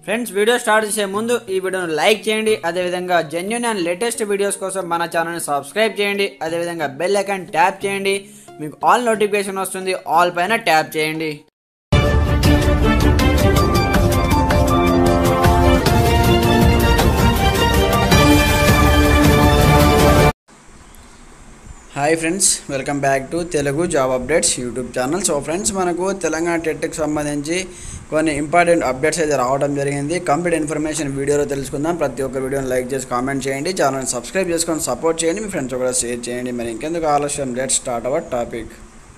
friends video start చేసే ముందు ఈ వీడియోను లైక్ చేయండి అదేవిధంగా జెన్యున్ అండ్ లేటెస్ట్ వీడియోస్ కోసం మన ఛానల్ని సబ్స్క్రైబ్ చేయండి అదేవిధంగా బెల్ ఐకాన్ ట్యాప్ చేయండి మీకు ఆల్ నోటిఫికేషన్ వస్తుంది ఆల్ పైన ట్యాప్ చేయండి hi friends welcome back to Telugu job updates YouTube channel so friends మనకు తెలంగాణ టెట్కి సంబంధించి కొన్ని ఇంపార్టెంట్ అప్డేట్స్ అయితే రావడం జరిగింది కంప్లీట్ ఇన్ఫర్మేషన్ వీడియోలో తెలుసుకుందాం ప్రతి ఒక్క వీడియోని లైక్ చేసి కామెంట్ చేయండి ఛానల్ని సబ్స్క్రైబ్ చేసుకొని సపోర్ట్ చేయండి మీ ఫ్రెండ్స్ కూడా షేర్ చేయండి మరి ఇంకెందుకు ఆలస్యం let start our topic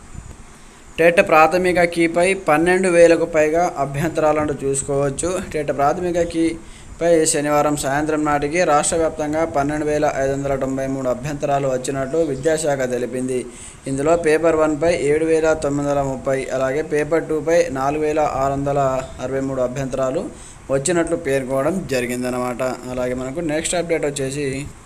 TET ప్రాథమిక కీపై పన్నెండు వేలకు పైగా అభ్యంతరాలను చూసుకోవచ్చు టెట్ ప్రాథమిక కీపై శనివారం సాయంత్రం నాటికి రాష్ట్ర వ్యాప్తంగా పన్నెండు వేల ఐదు వందల తొంభై మూడు అభ్యంతరాలు వచ్చినట్లు విద్యాశాఖ తెలిపింది ఇందులో పేపర్ వన్పై ఏడు వేల తొమ్మిది వందల ముప్పై అలాగే పేపర్ టూపై నాలుగు వేల ఆరు వందల అరవై మూడు అభ్యంతరాలు వచ్చినట్లు పేర్కోవడం జరిగిందనమాట అలాగే మనకు నెక్స్ట్ అప్డేట్ వచ్చేసి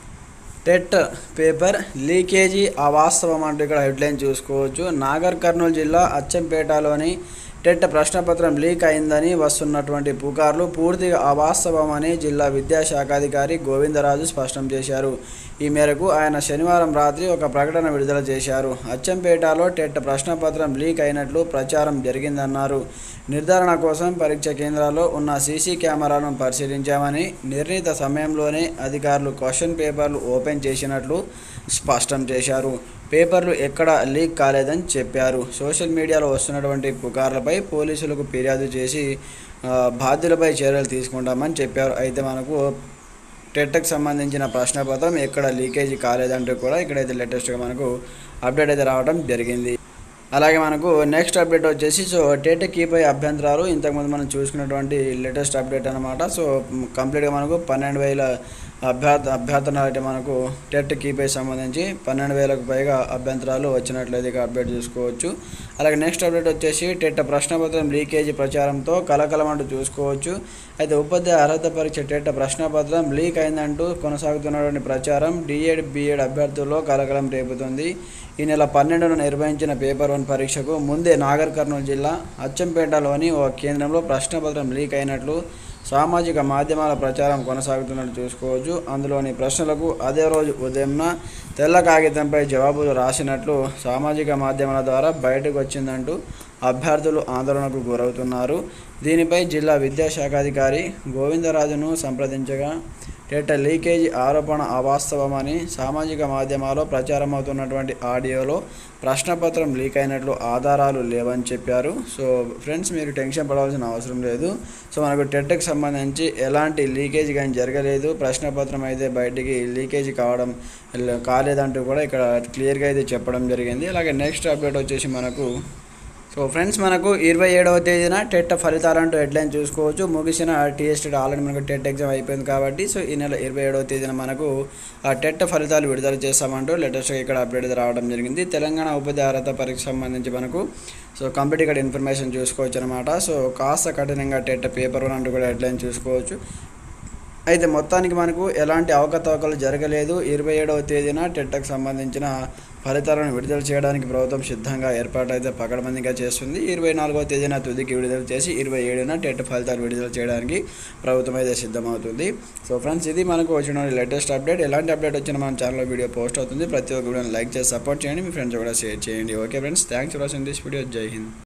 టెట్ పేపర్ లీకేజీ అవాస్తవం అంటూ ఇక్కడ హెడ్లైన్ చూసుకోవచ్చు నాగర్ కర్నూలు జిల్లా అచ్చంపేటలోని టెట్ ప్రశ్నపత్రం లీక్ అయిందని వస్తున్నటువంటి పుకార్లు పూర్తిగా అవాస్తవమని జిల్లా విద్యాశాఖాధికారి గోవిందరాజు స్పష్టం చేశారు ఈ మేరకు ఆయన శనివారం రాత్రి ఒక ప్రకటన విడుదల చేశారు అచ్చంపేటలో టెట్ ప్రశ్నపత్రం లీక్ అయినట్లు ప్రచారం జరిగిందన్నారు నిర్ధారణ కోసం పరీక్ష కేంద్రాల్లో ఉన్న సీసీ కెమెరాలను పరిశీలించామని నిర్ణీత సమయంలోనే అధికారులు క్వశ్చన్ పేపర్లు ఓపెన్ చేసినట్లు స్పష్టం చేశారు పేపర్లు ఎక్కడ లీక్ కాలేదని చెప్పారు సోషల్ మీడియాలో వస్తున్నటువంటి పుకార్లపై పోలీసులకు ఫిర్యాదు చేసి ఆ, బాధ్యులపై చర్యలు తీసుకుంటామని చెప్పారు అయితే మనకు టెట్కి సంబంధించిన ప్రశ్నపత్రం ఎక్కడ లీకేజీ కాలేదంటూ కూడా ఇక్కడైతే లేటెస్ట్గా మనకు అప్డేట్ అయితే రావడం జరిగింది అలాగే మనకు నెక్స్ట్ అప్డేట్ వచ్చేసి సో టెట్ కీపై అభ్యంతరాలు ఇంతకుముందు మనం చూసుకున్నటువంటి లేటెస్ట్ అప్డేట్ అనమాట సో కంప్లీట్గా మనకు పన్నెండు వేల అభ్యర్థ అభ్యర్థనలు అయితే మనకు టెట్ కీపై సంబంధించి పన్నెండు వేలకు పైగా అభ్యంతరాలు వచ్చినట్లయితే ఇక అప్డేట్ చూసుకోవచ్చు అలాగే నెక్స్ట్ అప్డేట్ వచ్చేసి టెట్ ప్రశ్నపత్రం లీకేజీ ప్రచారంతో కలకలం అంటూ చూసుకోవచ్చు అయితే ఉపాధ్యాయ అర్హత పరీక్ష టెట్ ప్రశ్నపత్రం లీక్ అయిందంటూ కొనసాగుతున్నటువంటి ప్రచారం డిఎడ్ బిఎడ్ అభ్యర్థుల్లో కలకలం రేపుతుంది ఈ నెల పన్నెండున నిర్వహించిన పేపర్ వన్ పరీక్షకు ముందే నాగర్ కర్నూలు జిల్లా అచ్చంపేటలోని ఓ కేంద్రంలో ప్రశ్నపత్రం లీక్ అయినట్లు సామాజిక మాధ్యమాల ప్రచారం కొనసాగుతున్నట్టు చూసుకోవచ్చు అందులోని ప్రశ్నలకు అదే రోజు ఉదయంన తెల్ల కాగితంపై జవాబులు రాసినట్లు సామాజిక మాధ్యమాల ద్వారా బయటకు వచ్చిందంటూ అభ్యర్థులు ఆందోళనకు గురవుతున్నారు దీనిపై జిల్లా విద్యాశాఖాధికారి గోవిందరాజును సంప్రదించగా టెట్ లీకేజీ ఆరోపణ అవాస్తవమని సామాజిక మాధ్యమాల్లో ప్రచారమవుతున్నటువంటి ఆడియోలో ప్రశ్నపత్రం లీక్ అయినట్లు ఆధారాలు లేవని చెప్పారు సో ఫ్రెండ్స్ మీరు టెన్షన్ పడవలసిన అవసరం లేదు సో మనకు టెట్కి సంబంధించి ఎలాంటి లీకేజ్ కానీ జరగలేదు ప్రశ్నపత్రం అయితే బయటికి లీకేజ్ కావడం ల- కాలేదంటూ కూడా ఇక్కడ క్లియర్గా అయితే చెప్పడం జరిగింది అలాగే నెక్స్ట్ అప్డేట్ వచ్చేసి మనకు సో ఫ్రెండ్స్ మనకు ఇరవై ఏడవ తేదీన టెట్ ఫలితాలంటూ హెడ్లైన్ చూసుకోవచ్చు ముగిసిన టీఎస్టెట్ ఆల్రెడీ మనకు టెట్ ఎగ్జామ్ అయిపోయింది కాబట్టి సో ఈ నెల ఇరవై ఏడవ తేదీన మనకు ఆ టెట్ ఫలితాలు విడుదల చేస్తామంటూ లేటెస్ట్గా ఇక్కడ అప్డేట్ అయితే రావడం జరిగింది తెలంగాణ ఉపాధ్యాయ అర్హత పరీక్ష సంబంధించి మనకు సో కంప్లీట్ ఇక్కడ ఇన్ఫర్మేషన్ చూసుకోవచ్చు అనమాట సో కాస్త కఠినంగా టెట్ పేపర్ వన్ అంటూ కూడా హెడ్లైన్ చూసుకోవచ్చు అయితే మొత్తానికి మనకు ఎలాంటి అవకతవకలు జరగలేదు ఇరవై ఏడవ తేదీన టెట్కి సంబంధించిన ఫలితాలను విడుదల చేయడానికి ప్రభుత్వం సిద్ధంగా ఏర్పాటు అయితే పకడ్బందీగా చేస్తుంది ఇరవై నాలుగవ తేదీన తుదికి విడుదల చేసి ఇరవై ఏడున టెట్ ఫలితాలు విడుదల చేయడానికి ప్రభుత్వం అయితే సిద్ధమవుతుంది సో ఫ్రెండ్స్ ఇది మనకు వచ్చిన లేటెస్ట్ అప్డేట్ ఎలాంటి అప్డేట్ వచ్చినా మన ఛానల్లో వీడియో పోస్ట్ అవుతుంది ప్రతి ఒక్క వీడియోని లైక్ చేసి సపోర్ట్ చేయండి మీ ఫ్రెండ్స్ కూడా షేర్ చేయండి okay friends thanks for watching this video Jai Hind